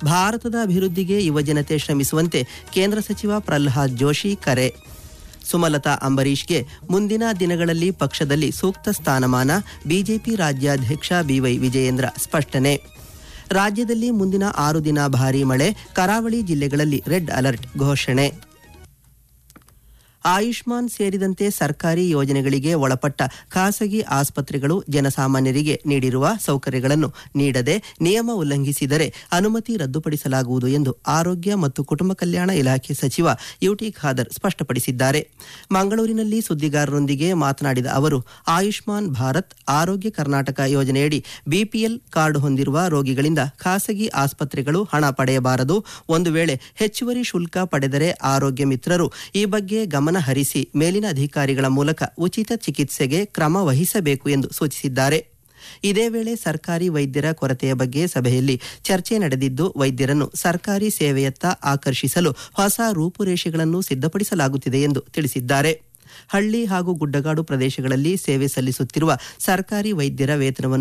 ಭಾರತದ ಅಭಿವೃದ್ಧಿಗೆ ಯುವಜನತೆ ಶ್ರಮಿಸುವಂತೆ ಕೇಂದ್ರ ಸಚಿವ ಪ್ರಹ್ಲಾದ್ ಜೋಶಿ ಕರೆ ಸುಮಲತಾ ಅಂಬರೀಷ್ಗೆ ಮುಂದಿನ ದಿನಗಳಲ್ಲಿ ಪಕ್ಷದಲ್ಲಿ ಸೂಕ್ತ ಸ್ಥಾನಮಾನ ಬಿಜೆಪಿ ರಾಜ್ಯಾಧ್ಯಕ್ಷ ಬಿವೈ ವಿಜಯೇಂದ್ರ ಸ್ಪಷ್ಟನೆ ರಾಜ್ಯದಲ್ಲಿ ಮುಂದಿನ ಆರು ದಿನ ಭಾರೀ ಮಳೆ ಕರಾವಳಿ ಜಿಲ್ಲೆಗಳಲ್ಲಿ ರೆಡ್ ಅಲರ್ಟ್ ಘೋಷಣೆ ಆಯುಷ್ಮಾನ್ ಸೇರಿದಂತೆ ಸರ್ಕಾರಿ ಯೋಜನೆಗಳಿಗೆ ಒಳಪಟ್ಟ ಖಾಸಗಿ ಆಸ್ಪತ್ರೆಗಳು ಜನಸಾಮಾನ್ಯರಿಗೆ ನೀಡಿರುವ ಸೌಕರ್ಯಗಳನ್ನು ನೀಡದೆ ನಿಯಮ ಉಲ್ಲಂಘಿಸಿದರೆ ಅನುಮತಿ ರದ್ದುಪಡಿಸಲಾಗುವುದು ಎಂದು ಆರೋಗ್ಯ ಮತ್ತು ಕುಟುಂಬ ಕಲ್ಯಾಣ ಇಲಾಖೆ ಸಚಿವ ಯುಟಿ ಖಾದರ್ ಸ್ಪಷ್ಟಪಡಿಸಿದ್ದಾರೆ ಮಂಗಳೂರಿನಲ್ಲಿ ಸುದ್ದಿಗಾರರೊಂದಿಗೆ ಮಾತನಾಡಿದ ಅವರು ಆಯುಷ್ಮಾನ್ ಭಾರತ್ ಆರೋಗ್ಯ ಕರ್ನಾಟಕ ಯೋಜನೆಯಡಿ ಬಿಪಿಎಲ್ ಕಾರ್ಡ್ ಹೊಂದಿರುವ ರೋಗಿಗಳಿಂದ ಖಾಸಗಿ ಆಸ್ಪತ್ರೆಗಳು ಹಣ ಪಡೆಯಬಾರದು ಒಂದು ವೇಳೆ ಹೆಚ್ಚುವರಿ ಶುಲ್ಕ ಪಡೆದರೆ ಆರೋಗ್ಯ ಮಿತ್ರರು ಈ ಬಗ್ಗೆ ಗಮನ ಹರಿಸಿ ಮೇಲಿನ ಅಧಿಕಾರಿಗಳ ಮೂಲಕ ಉಚಿತ ಚಿಕಿತ್ಸೆಗೆ ಕ್ರಮ ವಹಿಸಬೇಕು ಎಂದು ಸೂಚಿಸಿದ್ದಾರೆ ಇದೇ ವೇಳೆ ಸರ್ಕಾರಿ ವೈದ್ಯರ ಕೊರತೆಯ ಬಗ್ಗೆ ಸಭೆಯಲ್ಲಿ ಚರ್ಚೆ ನಡೆದಿದ್ದು ವೈದ್ಯರನ್ನು ಸರ್ಕಾರಿ ಸೇವೆಯತ್ತ ಆಕರ್ಷಿಸಲು ಹೊಸ ರೂಪುರೇಷೆಗಳನ್ನು ಸಿದ್ಧಪಡಿಸಲಾಗುತ್ತಿದೆ ಎಂದು ತಿಳಿಸಿದ್ದಾರೆ ಹಳ್ಳಿ ಹಾಗೂ ಗುಡ್ಡಗಾಡು ಪ್ರದೇಶಗಳಲ್ಲಿ ಸೇವೆ ಸಲ್ಲಿಸುತ್ತಿರುವ ಸರ್ಕಾರಿ ವೈದ್ಯರ ವೇತನವನ್ನು